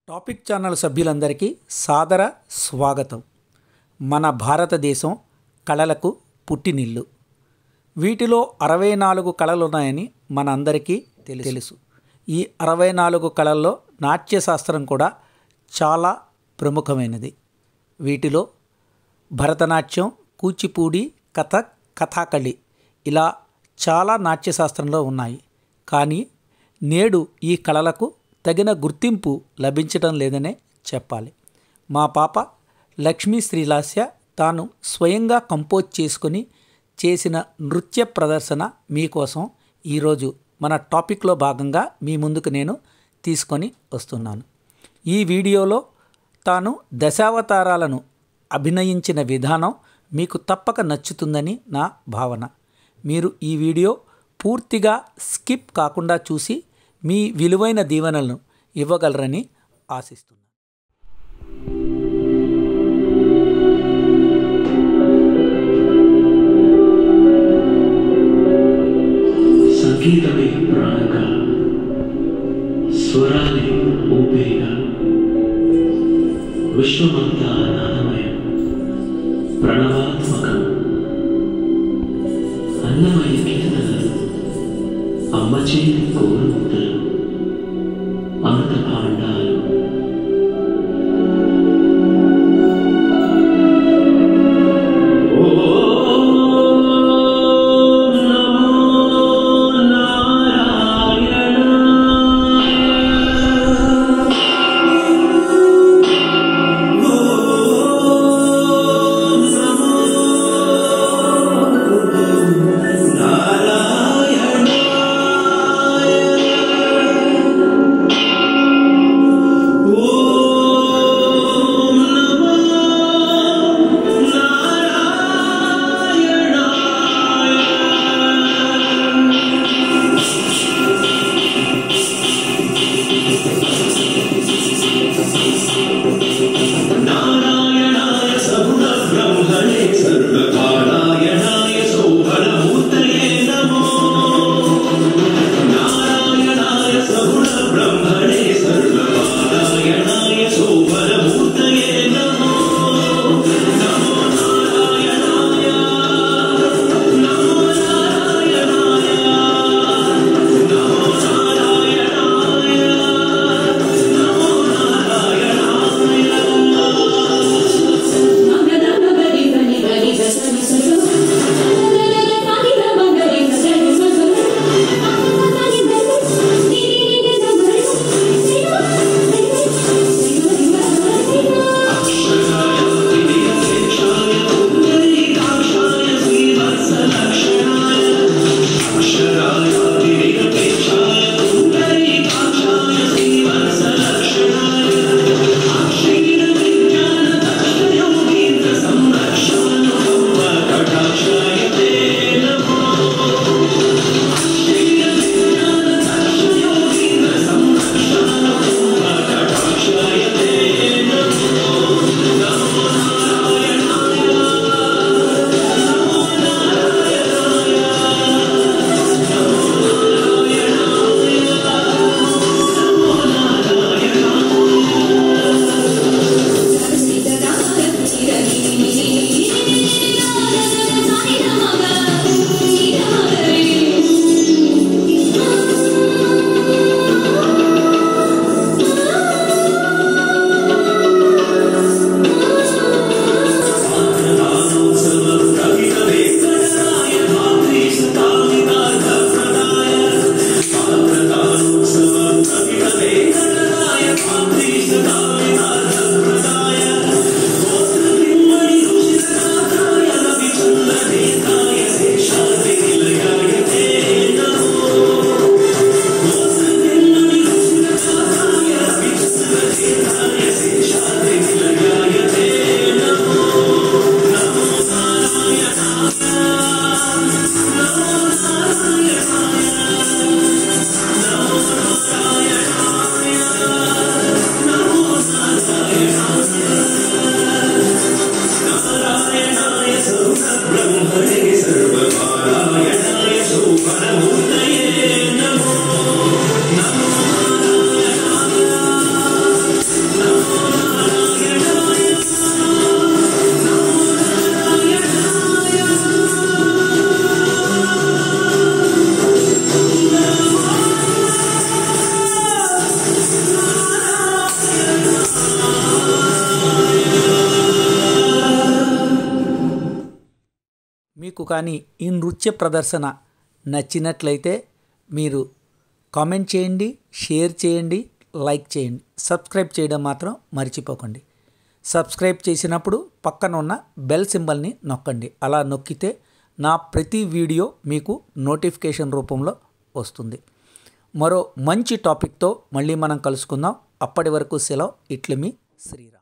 topic channel సభ్యులందరికీ సాదర స్వాగతం మన భారతదేశం కళలకు పుట్టినిల్లు వీటిలో అరవై నాలుగు కళలు ఉన్నాయని మనందరికీ తెలు- తెలుసు ఈ అరవై నాలుగు కళల్లో నాట్యశాస్త్రం కూడా చాలా ప్రముఖమైనది వీటిలో భరతనాట్యం కూచిపూడి కథక్ కథాకళి ఇలా చాలా నాట్యశాస్త్రంలో ఉన్నాయి కానీ నేడు ఈ కళలకు తగిన గుర్తింపు లభించడం లేదనే చెప్పాలి మా పాప లక్ష్మీ శ్రీలాస్య తాను స్వయంగా కంపోజ్ చేసుకొని చేసిన నృత్య ప్రదర్శన మీకోసం ఈరోజు మన టాపిక్లో భాగంగా మీ ముందుకు నేను తీసుకొని వస్తున్నాను ఈ వీడియోలో తాను దశావతారాలను అభినయించిన విధానం మీకు తప్పక నచ్చుతుందని నా భావన మీరు ఈ వీడియో పూర్తిగా స్కిప్ కాకుండా చూసి మీ విలువైన దీవెనలను ఇవ్వగలరని ఆశిస్తున్నాను సంగీతమే ప్రాణంగా స్వరాలే ఊపిరిగా విశ్వమంతా నాదమయం ప్రణవాత్మకం అన్నమయ కీర్తనలు అమ్మ చేతి కోరుముద్దలు అమృత భాండాలు ఓం నమో నారాయణ నారాయణ మీకు కానీ ఈ నృత్య ప్రదర్శన నచ్చినట్లయితే మీరు కామెంట్ చేయండి షేర్ చేయండి లైక్ చేయండి సబ్స్క్రైబ్ చేయడం మాత్రం మర్చిపోకండి సబ్స్క్రైబ్ చేసినప్పుడు పక్కన ఉన్న బెల్ సింబల్ని నొక్కండి అలా నొక్కితే నా ప్రతి వీడియో మీకు నోటిఫికేషన్ రూపంలో వస్తుంది మరో మంచి టాపిక్తో మళ్ళీ మనం కలుసుకుందాం అప్పటి వరకు సెలవు ఇట్లు మీ శ్రీరామ్